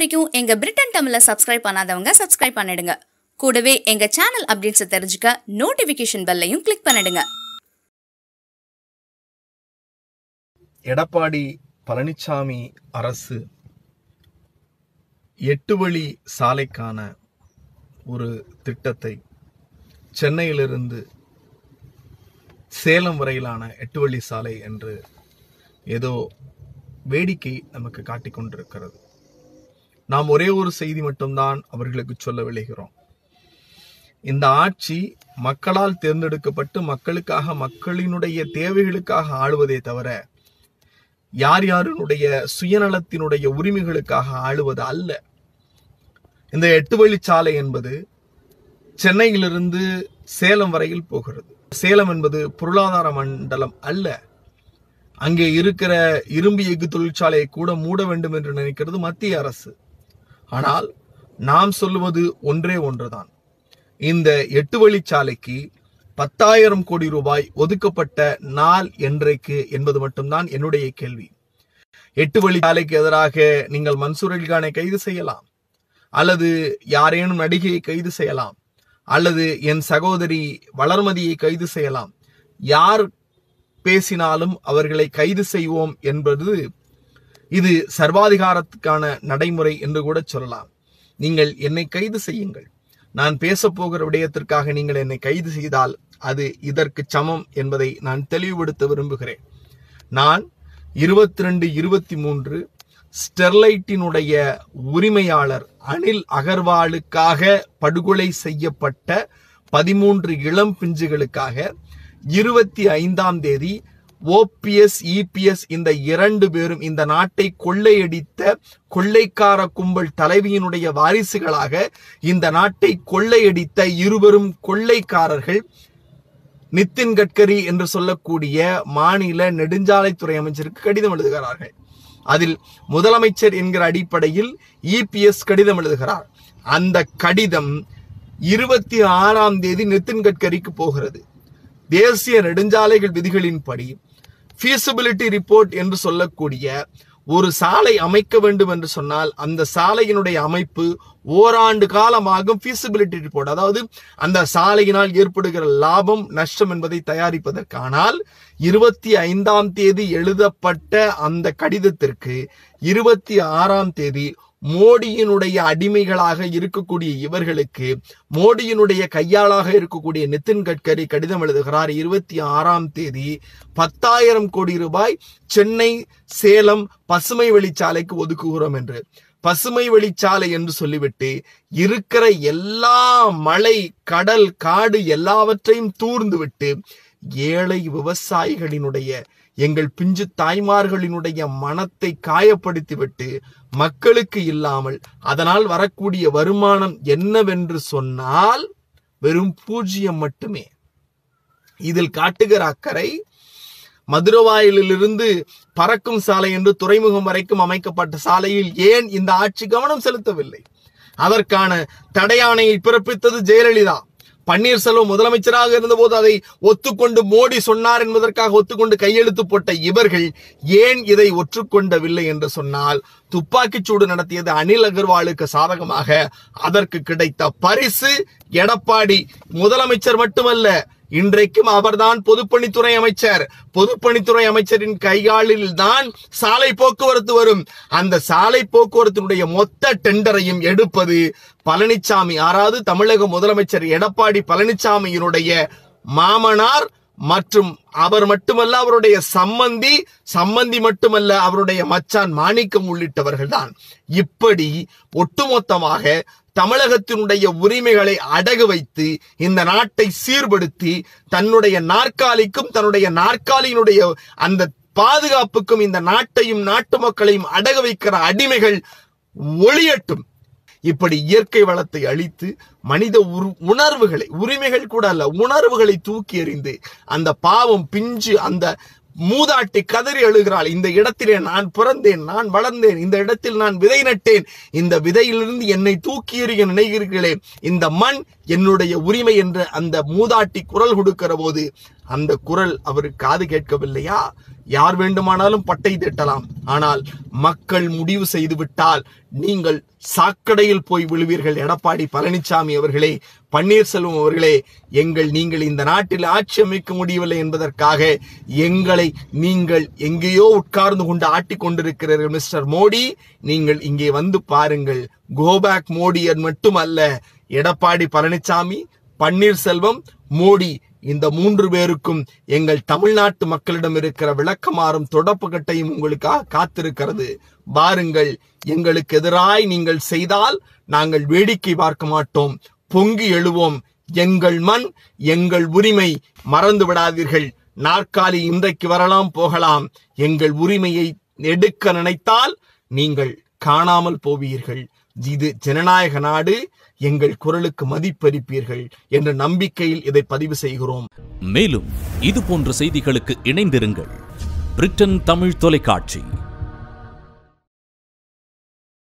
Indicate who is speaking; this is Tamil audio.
Speaker 1: வரைக்கும் எங்க பிரிட்டன் தமிழை சப்ஸ்கிரைப் பண்ணாதவங்க சப்ஸ்கிரைப் பண்ணிடுங்க கூடவே எங்க சேனல் அப்டேட்ஸை தெரிஞ்சுக்க நோட்டிபிகேஷன் பெல்லையும் கிளிக் பண்ணிடுங்க
Speaker 2: எடப்பாடி பழனிசாமி அரசு எட்டு வழி சாலைக்கான ஒரு திட்டத்தை சென்னையிலிருந்து சேலம் வரையிலான எட்டு வழி சாலை என்று ஏதோ வேடிக்கை நமக்கு காட்டிக் கொண்டிருக்கிறது நாம் ஒரே ஒரு செய்தி மட்டும்தான் அவர்களுக்கு சொல்ல விளைகிறோம் இந்த ஆட்சி மக்களால் தேர்ந்தெடுக்கப்பட்டு மக்களுக்காக மக்களினுடைய தேவைகளுக்காக ஆளுவதே தவிர யார் யாருடைய சுயநலத்தினுடைய உரிமைகளுக்காக ஆளுவது அல்ல இந்த எட்டு வழிச்சாலை என்பது சென்னையிலிருந்து சேலம் வரையில் போகிறது சேலம் என்பது பொருளாதார மண்டலம் அல்ல அங்கே இருக்கிற இரும்பு எஃகு தொழிற்சாலையை கூட மூட வேண்டும் என்று நினைக்கிறது மத்திய அரசு ஆனால் நாம் சொல்லுவது ஒன்றே ஒன்றுதான் இந்த எட்டு வழிச்சாலைக்கு பத்தாயிரம் கோடி ரூபாய் ஒதுக்கப்பட்ட நாள் என்றைக்கு என்பது மட்டும்தான் என்னுடைய கேள்வி எட்டு வழிச்சாலைக்கு எதிராக நீங்கள் மன்சூர் அலிகானை கைது செய்யலாம் அல்லது யாரேனும் நடிகையை கைது செய்யலாம் அல்லது என் சகோதரி வளர்மதியை கைது செய்யலாம் யார் பேசினாலும் அவர்களை கைது செய்வோம் என்பது இது சர்வாதிகாரத்துக்கான நடைமுறை என்று கூட சொல்லலாம் நீங்கள் என்னை கைது செய்யுங்கள் நான் பேச போகிற விடயத்திற்காக நீங்கள் என்னை கைது செய்தால் அது இதற்கு சமம் என்பதை நான் தெளிவுபடுத்த விரும்புகிறேன் நான் இருபத்தி ரெண்டு இருபத்தி மூன்று ஸ்டெர்லைட்டினுடைய உரிமையாளர் அனில் அகர்வாலுக்காக படுகொலை செய்யப்பட்ட பதிமூன்று இளம் பிஞ்சுகளுக்காக இருபத்தி ஐந்தாம் தேதி ஓபிஎஸ் இபிஎஸ் இந்த இரண்டு பேரும் இந்த நாட்டை கொள்ளையடித்த கொள்ளைக்கார கும்பல் தலைவியினுடைய வாரிசுகளாக இந்த நாட்டை கொள்ளையடித்த இருவரும் கொள்ளைக்காரர்கள் நிதின் கட்கரி என்று சொல்லக்கூடிய மாநில நெடுஞ்சாலைத்துறை அமைச்சருக்கு கடிதம் எழுதுகிறார்கள் அதில் முதலமைச்சர் என்கிற அடிப்படையில் இபிஎஸ் கடிதம் எழுதுகிறார் அந்த கடிதம் இருபத்தி ஆறாம் தேதி நிதின் கட்கரிக்கு போகிறது தேசிய நெடுஞ்சாலைகள் விதிகளின்படி ஃபீசிபிலிட்டி ரிப்போர்ட் என்று சொல்லக்கூடிய ஒரு சாலை அமைக்க வேண்டும் என்று சொன்னால் அந்த சாலையினுடைய அமைப்பு ஓராண்டு காலமாகும் ஃபீசிபிலிட்டி ரிப்போர்ட் அதாவது அந்த சாலையினால் ஏற்படுகிற லாபம் நஷ்டம் என்பதை தயாரிப்பதற்கானால் இருபத்தி ஐந்தாம் தேதி எழுதப்பட்ட அந்த கடிதத்திற்கு இருபத்தி ஆறாம் தேதி மோடியினுடைய அடிமைகளாக இருக்கக்கூடிய இவர்களுக்கு மோடியினுடைய கையாளாக இருக்கக்கூடிய நிதின் கட்கரி கடிதம் எழுதுகிறார் இருபத்தி ஆறாம் தேதி பத்தாயிரம் கோடி ரூபாய் சென்னை சேலம் பசுமை வழிச்சாலைக்கு ஒதுக்குகிறோம் என்று பசுமை வழிச்சாலை என்று சொல்லிவிட்டு இருக்கிற எல்லா மலை கடல் காடு எல்லாவற்றையும் தூர்ந்து விட்டு ஏழை விவசாயிகளினுடைய எங்கள் பிஞ்சு தாய்மார்களினுடைய மனத்தை காயப்படுத்திவிட்டு மக்களுக்கு இல்லாமல் அதனால் வரக்கூடிய வருமானம் என்னவென்று சொன்னால் வெறும் பூஜ்ஜியம் மட்டுமே இதில் காட்டுகிற அக்கறை மதுரவாயிலிருந்து பறக்கும் சாலை என்று துறைமுகம் வரைக்கும் அமைக்கப்பட்ட சாலையில் ஏன் இந்த ஆட்சி கவனம் செலுத்தவில்லை அதற்கான தடையாணையை பிறப்பித்தது ஜெயலலிதா பன்னீர்செல்வம் முதலமைச்சராக இருந்தபோது அதை ஒத்துக்கொண்டு மோடி சொன்னார் என்பதற்காக ஒத்துக்கொண்டு கையெழுத்து போட்ட இவர்கள் ஏன் இதை ஒற்றுக்கொண்டவில்லை என்று சொன்னால் துப்பாக்கிச்சூடு நடத்தியது அனில் அகர்வாலுக்கு சாதகமாக அதற்கு கிடைத்த பரிசு எடப்பாடி முதலமைச்சர் மட்டுமல்ல இன்றைக்கும் அவர்தான் பொதுப்பணித்துறை அமைச்சர் பொதுப்பணித்துறை அமைச்சரின் கையாளில் தான் சாலை போக்குவரத்து வரும் அந்த சாலை போக்குவரத்தினுடைய மொத்த டெண்டரையும் எடுப்பது பழனிசாமி யாராவது தமிழக முதலமைச்சர் எடப்பாடி பழனிசாமியினுடைய மாமனார் மற்றும் அவர் மட்டுமல்ல அவருடைய சம்மந்தி சம்மந்தி மட்டுமல்ல அவருடைய மச்சான் மாணிக்கம் உள்ளிட்டவர்கள் தான் இப்படி ஒட்டுமொத்தமாக தமிழகத்தினுடைய உரிமைகளை அடகு வைத்து இந்த நாட்டை சீர்படுத்தி தன்னுடைய நாற்காலிக்கும் தன்னுடைய நாற்காலியினுடைய அந்த பாதுகாப்புக்கும் இந்த நாட்டையும் நாட்டு மக்களையும் அடகு வைக்கிற அடிமைகள் ஒளியட்டும் இப்படி இயற்கை வளத்தை அழித்து மனித உணர்வுகளை உரிமைகள் கூட அல்ல உணர்வுகளை தூக்கி எறிந்து அந்த பாவம் பிஞ்சு அந்த மூதாட்டி கதறி எழுகிறாள் இந்த இடத்திலே நான் பிறந்தேன் நான் வளர்ந்தேன் இந்த இடத்தில் நான் விதை நட்டேன் இந்த விதையிலிருந்து என்னை தூக்கி எறிய நினைகிறீர்களே இந்த மண் என்னுடைய உரிமை என்ற அந்த மூதாட்டி குரல் கொடுக்கிற போது அந்த குரல் அவருக்கு காது கேட்கவில்லையா யார் வேண்டுமானாலும் பட்டை திட்டலாம் ஆனால் மக்கள் முடிவு செய்து விட்டால் நீங்கள் சாக்கடையில் போய் விழுவீர்கள் எடப்பாடி பழனிசாமி அவர்களே பன்னீர்செல்வம் அவர்களே எங்கள் நீங்கள் இந்த நாட்டில் ஆட்சி அமைக்க முடியவில்லை என்பதற்காக எங்களை நீங்கள் எங்கேயோ உட்கார்ந்து கொண்டு ஆட்டிக் கொண்டிருக்கிறீர்கள் மிஸ்டர் மோடி நீங்கள் இங்கே வந்து பாருங்கள் கோபேக் மோடியர் மட்டுமல்ல எடப்பாடி பழனிசாமி பன்னீர்செல்வம் மோடி இந்த மூன்று பேருக்கும் எங்கள் தமிழ்நாட்டு மக்களிடம் இருக்கிற விளக்கமாறும் தொடப்பு கட்டையும் உங்களுக்காக காத்திருக்கிறது பாருங்கள் எங்களுக்கு எதிராய் நீங்கள் செய்தால் நாங்கள் வேடிக்கை பார்க்க மாட்டோம் பொங்கி எழுவோம் எங்கள் மண் எங்கள் உரிமை மறந்து விடாதீர்கள் நாற்காலி இன்றைக்கு வரலாம் போகலாம் எங்கள் உரிமையை எடுக்க நினைத்தால் நீங்கள் காணாமல் போவீர்கள் இது ஜனநாயக நாடு எங்கள் குரலுக்கு மதிப்பளிப்பீர்கள் என்ற நம்பிக்கையில் இதை பதிவு செய்கிறோம்
Speaker 3: மேலும் இது போன்ற செய்திகளுக்கு இணைந்திருங்கள் பிரிட்டன் தமிழ் தொலைக்காட்சி